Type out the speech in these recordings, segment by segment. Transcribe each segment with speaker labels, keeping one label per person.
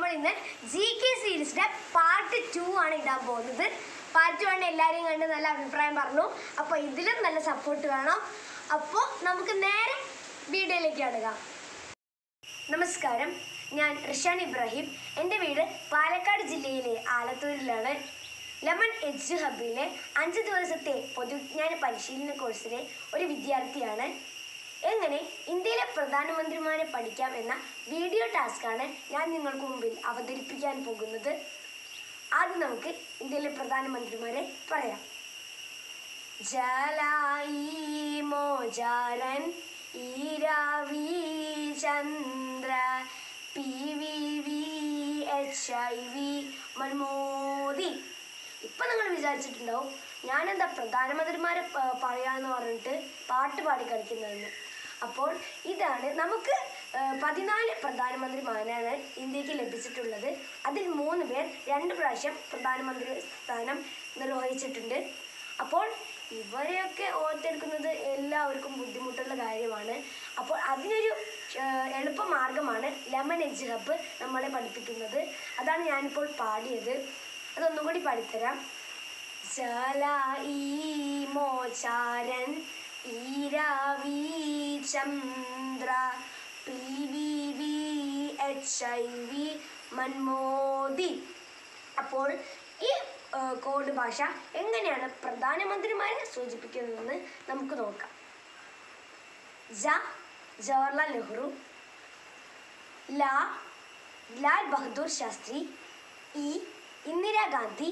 Speaker 1: നമ്മൾ ഇന്ന് G K സീരീസിന്റെ പാർട്ട് ടു ആണ് ഇടാൻ പോകുന്നത് പാർട്ട് വൺ എല്ലാവരെയും കണ്ട് നല്ല അഭിപ്രായം പറഞ്ഞു അപ്പോൾ ഇതിലും നല്ല സപ്പോർട്ട് വേണം അപ്പോൾ നമുക്ക് നേരെ വീഡിയോയിലേക്ക് അടുക്കാം നമസ്കാരം ഞാൻ റിഷാൻ ഇബ്രാഹിം എൻ്റെ വീട് പാലക്കാട് ജില്ലയിലെ ആലത്തൂരിലാണ് ലെമൺ എഡ്ജ് ഹബിലെ അഞ്ച് ദിവസത്തെ പൊതുവിജ്ഞാന പരിശീലന കോഴ്സിലെ ഒരു വിദ്യാർത്ഥിയാണ് എങ്ങനെ ഇന്ത്യയിലെ പ്രധാനമന്ത്രിമാരെ പഠിക്കാം എന്ന വീഡിയോ ടാസ്ക്കാണ് ഞാൻ നിങ്ങൾക്ക് മുമ്പിൽ അവതരിപ്പിക്കാൻ പോകുന്നത് ആദ്യം നമുക്ക് ഇന്ത്യയിലെ പ്രധാനമന്ത്രിമാരെ പറയാം ജലായി മോചാരൻ ഈരാവി Chandra P V V H I V മൻമോദി ഇപ്പം നിങ്ങൾ വിചാരിച്ചിട്ടുണ്ടാവും ഞാനെന്താ പ്രധാനമന്ത്രിമാരെ പ- പറയാന്ന് പറഞ്ഞിട്ട് പാട്ട് പാടി കളിക്കുന്നതെന്ന് അപ്പോൾ ഇതാണ് നമുക്ക് ആ, പതിനാല് പ്രധാനമന്ത്രിമാരാണ് ഇന്ത്യക്ക് ലഭിച്ചിട്ടുള്ളത് അതിൽ മൂന്ന് പേർ രണ്ട് പ്രാവശ്യം പ്രധാനമന്ത്രി സ്ഥാനം നിർവഹിച്ചിട്ടുണ്ട് അപ്പോൾ ഇവരെയൊക്കെ ഓർത്തെടുക്കുന്നത് എല്ലാവർക്കും ബുദ്ധിമുട്ടുള്ള കാര്യമാണ് അപ്പോൾ അതിനൊരു ആ, എളുപ്പ മാർഗമാണ് ലെമൺ എഡ്ജ് ഹബ്ബ് നമ്മളെ പഠിപ്പിക്കുന്നത് അതാണ് ഞാനിപ്പോൾ പാടിയത് അതൊന്നും കൂടി പാടിത്തരാം ജലായി മോചാരൻ ഈരാവി Chandra P V V H I V മൻമോദി അപ്പോൾ ഈ ആ, കോഡ് ഭാഷ എങ്ങനെയാണ് പ്രധാനമന്ത്രിമാരെ സൂചിപ്പിക്കുന്നതെന്ന് നമുക്ക് നോക്കാം ജ ജവഹർലാൽ നെഹ്റു ല ലാൽ ബഹദൂർ ശാസ്ത്രി ഇ ഇന്ദിരാഗാന്ധി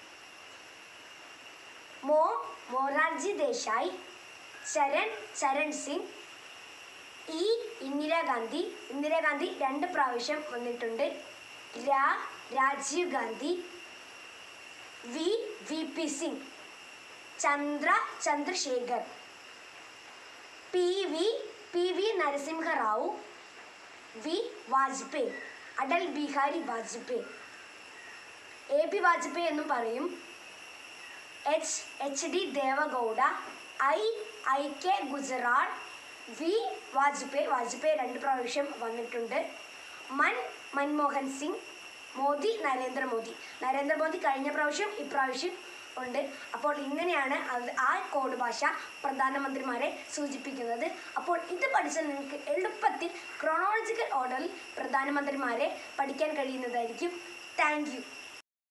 Speaker 1: മോ മൊറാർജി ദേശായി ചരൺ ചരൺ സിംഗ് ഇ ഇന്ദിരാഗാന്ധി ഇന്ദിരാഗാന്ധി രണ്ട് പ്രാവശ്യം വന്നിട്ടുണ്ട് രാ Rajiv Gandhi V V P Singh ചന്ദ്ര Chandrashekhar P V P V Narasimha Rao വി വാജ്പേയി അടൽ ബിഹാരി വാജ്പേയി എ പി വാജ്പേയി എന്നും പറയും H H D Deve Gowda I I K Gujral വി വാജ്പേയി വാജ്പേയി രണ്ട് പ്രാവശ്യം വന്നിട്ടുണ്ട് മൻ മൻമോഹൻ സിംഗ് മോദി നരേന്ദ്രമോദി നരേന്ദ്രമോദി കഴിഞ്ഞ പ്രാവശ്യം ഇപ്രാവശ്യം ഉണ്ട് അപ്പോൾ ഇങ്ങനെയാണ് അത് ആ കോഡ് ഭാഷ പ്രധാനമന്ത്രിമാരെ സൂചിപ്പിക്കുന്നത് അപ്പോൾ ഇത് പഠിച്ചാൽ നിങ്ങൾക്ക് എളുപ്പത്തിൽ ക്രോണോളജിക്കൽ ഓർഡറിൽ പ്രധാനമന്ത്രിമാരെ പഠിക്കാൻ കഴിയുന്നതായിരിക്കും താങ്ക് യു